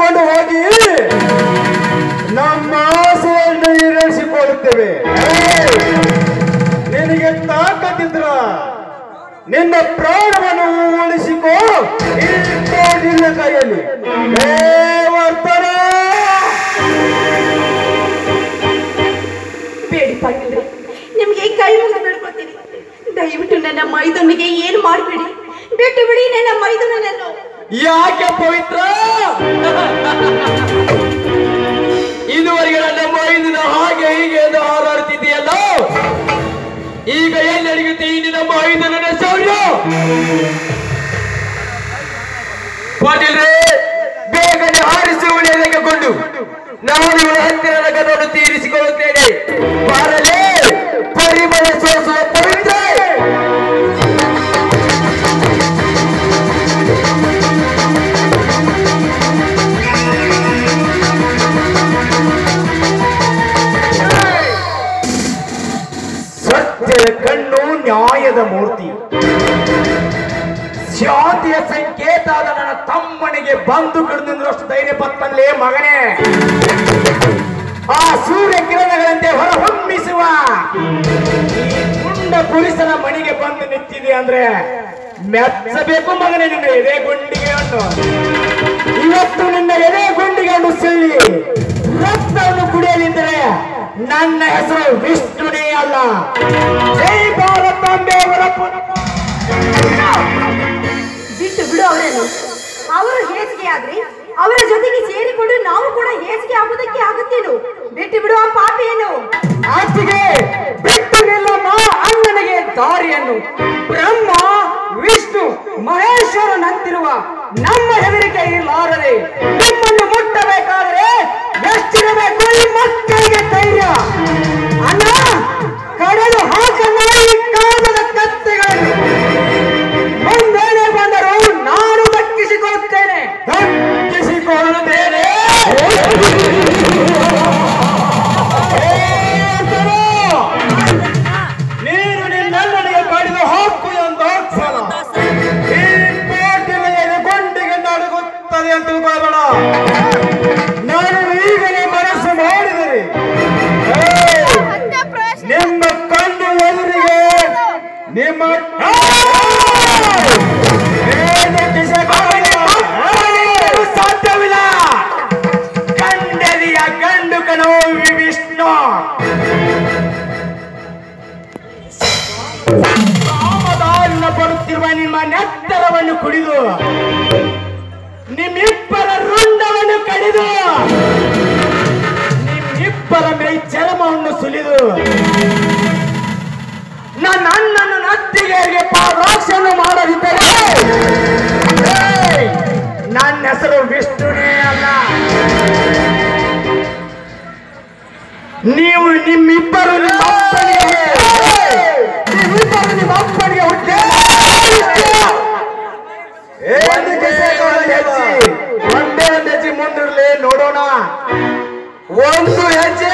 ಕರೆದುಕೊಂಡು ಹೋಗಿ ನಮ್ಮ ಆಸೆಯನ್ನು ಈಡೇರಿಸಿಕೊಳ್ಳುತ್ತೇವೆ ಏಯ್! ನಿನಗೆ ತಾಕತ್ತಿದ್ರ ನಿನ್ನ ಪ್ರಾಣವನ್ನು ಉಳಿಸಿಕೋ ಈ ನಿನ್ನ ಕೈಯಲ್ಲಿ ಏ ವರ್ತನ ಬೇಡಿ ಪಾಟೀಲ್ರೆ ನಿಮ್ಗೆ ಕೈ ಮುಗಿದು ಬೇಡ್ಕೊತೀನಿ ದಯವಿಟ್ಟು ನನ್ನ ಮೈದುನಿಗೆ ಏನು ಮಾಡಬೇಡಿ ಬಿಟ್ಟು ಬಿಡಿ ನನ್ನ ಮೈದುನನ್ನು ಯಾಕೆ ಪವಿತ್ರ ಇದುವರೆಗೆ ನನ್ನ ಮೈದಿನ ಹಾಗೆ ಹೀಗೆ ಎಂದು ಹಾರಾಡುತ್ತಿದೆಯಲ್ಲ ಈಗ ಎಲ್ಲಿ ನಡೆಯುತ್ತೆ ಈ ನಿನ್ನ ಮೈದನ ಶೌರ್ಯ ಪಾಟೀಲ್ರೆ ಬೇಗನೆ ಹಾರಿಸಿ ಉಳಿಯಲೆಗೊಂಡು ನಾನು ಇವಳ ಹತ್ತಿರ ನಗರವನ್ನು ತೀರಿಸಿಕೊಳ್ಳುತ್ತೇನೆ ಬಾರಲೇ ಪರಿಮಳ ಸೋಸುವ ಪವಿತ್ರ ಸತ್ಯದ ಕಣ್ಣು ನ್ಯಾಯದ ಮೂರ್ತಿ ಶಾಂತಿಯ ಸಂಕೇತ ಆದ ನನ್ನ ತಮ್ಮನಿಗೆ ಬಂದು ಕಡಿದಿಂದ್ರಷ್ಟು ಧೈರ್ಯ ಬತ್ತಲ್ಲೇ ಮಗನೇ ಆ ಸೂರ್ಯ ಕಿರಣಗಳಂತೆ ಹೊರಹೊಮ್ಮಿಸುವ ಈ ಗುಂಡ ಪುರುಷನ ಮನೆಗೆ ಬಂದು ನಿಂತಿದೆ ಅಂದ್ರೆ ಮೆಚ್ಚಬೇಕು ಮಗನೇ ನಿನ್ನ ಎದೆ ಗುಂಡಿಗೆಯನ್ನು ಇವತ್ತು ನಿನ್ನ ಎದೆ ಗುಂಡಿಗೆಯನ್ನು ಸಿಲ್ಲಿ ರಕ್ತವನ್ನು ಕುಡಿಯಲಿದ್ದರೆ ನನ್ನ ಹೆಸರು ವಿಷ್ಣುನೇ ಅಲ್ಲ ಜೈ ಭಾರತಾಂಬೆ ಅವರ ಪುತ್ರ ಬಿಟ್ಟು ಬಿಡು ಅವರನ್ನು ಅವರು ಹೇಸಿಗೆ ಆದ್ರೆ ಅವರ ಜೊತೆಗೆ ಸೇರಿಕೊಂಡು ನಾವು ಕೂಡ ಹೇಸಿಗೆ ಆಗುವುದಕ್ಕೆ ಆಗುತ್ತೇನು ಬಿಟ್ಟು ಬಿಡು ಆ ಪಾಪಿಯನ್ನು ಆಚೆಗೆ ಬಿಟ್ಟು ನಿಲ್ಲಮ್ಮ ಅಣ್ಣನಿಗೆ ದಾರಿಯನ್ನು ಬ್ರಹ್ಮ ವಿಷ್ಣು ಮಹೇಶ್ವರನಂತಿರುವ ನಮ್ಮ ಹೆದರಿಕೆ ಇರಲಾರದೆ ನಿಮ್ಮನ್ನು ಮುಟ್ಟಬೇಕಾದ್ರೆ ಎಷ್ಟಿರಬೇಕು ಈ ಮಕ್ಕಳಿಗೆ ಧೈರ್ಯ ಅಣ್ಣ ಕಡಲು ಹಾಕಲ್ಲ ಈ ಕಾಲದ ಕತ್ತೆಗಳನ್ನು ಮುಂದೇನೆ ಬಂದರೂ ನಾನು ದಕ್ಕಿಸಿಕೊಳ್ಳುತ್ತೇನೆ ದಕ್ಕಿಸಿಕೊಳ್ಳುತ್ತೇನೆ ನೀನು ನಿನ್ನೆಲ್ಲನಿಗೆ ಕಡಿದು ಹಾಕು ಎಂದು ಅಕ್ಷರ ಈ ಕೋಟಿಲೆಯ ಗೊಂಡಿಗೆ ನಡುಗುತ್ತದೆ ಅಂತ ತಿಳ್ಕೊಳ್ಬೇಡ ನಾನು ಈಗಲೇ ಮನಸ್ಸು ಮಾಡಿದರೆ ಏಯ್! ನಿಮ್ಮ ಕಣ್ಣು ಎದುರಿಗೆ ನಿಮ್ಮ ಏನು ಕಿಸೆಗಳನ್ನು ಅವನಿಗೆ ಸಾಧ್ಯವಿಲ್ಲ ಕಂಡರಿಯ ಗಂಡು ಕಣೋ ವಿಷ್ಣು ಕಾಮದಾನ ಪಡುತ್ತಿರುವ ನಿಮ್ಮ ನೆತ್ತರವನ್ನು ಕುಡಿದು ನಿಮ್ಮಿಬ್ಬರ ರುಂಡವನ್ನು ಕಡಿದು ನಿಮ್ಮಿಬ್ಬರ ಮೈ ಚರ್ಮವನ್ನು ಸುಲಿದು ನನ್ನ ಅಣ್ಣನ ನತ್ತಿಗೆಗೆ ಪಾದಾಕ್ಷನ್ನು ಮಾಡದಿದ್ದರೆ ಏಯ್! ನನ್ನ ಹೆಸರು ವಿಷ್ಣುನೇ ಅಲ್ಲ ನೀವು ನಿಮ್ಮಿಬ್ಬರು ನಿಮ್ಮ ಅಪ್ಪನಿಗೆ ನಿಮ್ಮಿಬ್ಬರು ನಿಮ್ಮ ಅಪ್ಪನಿಗೆ ಹುಟ್ಟೆ ಒಂದೇ ಒಂದು ಹೆಜ್ಜೆ ಮುಂದಿರ್ಲಿ ನೋಡೋಣ ಒಂದು ಹೆಜ್ಜೆ